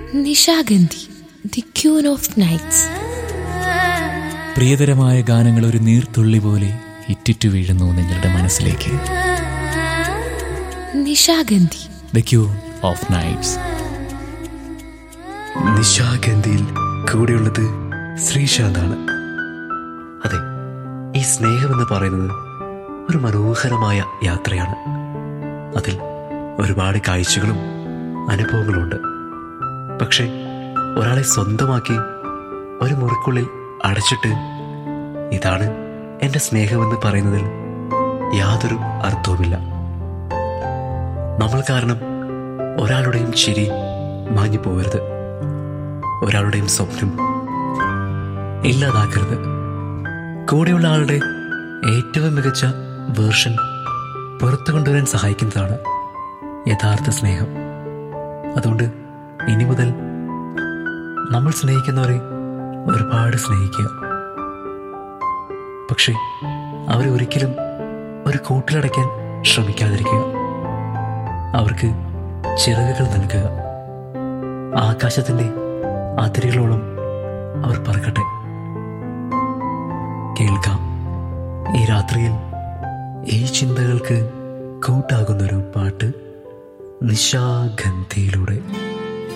Nishagandhi the queen of nights പ്രിയതരമായ ഗാനങ്ങൾ ഒരു നീർത്തുള്ളി പോലെ ഇറ്റിറ്റു വീഴുന്നു നിങ്ങളുടെ മനസ്സിലേക്ക് Nishagandhi the queen of nights നിശാഗന്ധിയിൽ കൂടെയുള്ളത് ശ്രീശാന്താണ് അതെ ഈ സ്നേഹമെന്ന് പറയുന്നത് ഒരു മനോഹരമായ യാത്രയാണ് അതിൽ ഒരുപാട് കാഴ്ചകളും അനുഭവങ്ങളുണ്ട് പക്ഷേ ഒരാളെ സ്വന്തമാക്കി ഒരു മുറിക്കുള്ളിൽ അടച്ചിട്ട് ഇതാണ് എൻ്റെ സ്നേഹമെന്ന് പറയുന്നതിൽ യാതൊരു അർത്ഥവുമില്ല നമ്മൾ കാരണം ഒരാളുടെയും ചിരി മാഞ്ഞു പോകരുത് ഒരാളുടെയും സ്വപ്നം ഇല്ലാതാക്കരുത് കൂടെയുള്ള ആളുടെ ഏറ്റവും മികച്ച വേർഷൻ പുറത്തു കൊണ്ടുവരാൻ സഹായിക്കുന്നതാണ് യഥാർത്ഥ സ്നേഹം അതുകൊണ്ട് ഇനി മുതൽ നമ്മൾ സ്നേഹിക്കുന്നവരെ ഒരുപാട് സ്നേഹിക്കുക പക്ഷേ അവരെ ഒരിക്കലും ഒരു കൂട്ടിലടയ്ക്കാൻ ശ്രമിക്കാതിരിക്കുക അവർക്ക് ചിറകുകൾ നൽകുക ആകാശത്തിന്റെ അതിരുകളോളം അവർ പറക്കട്ടെ കേൾക്കാം ഈ രാത്രിയിൽ ഈ ചിന്തകൾക്ക് കൂട്ടാകുന്നൊരു പാട്ട് നിശാഗന്ധിയിലൂടെ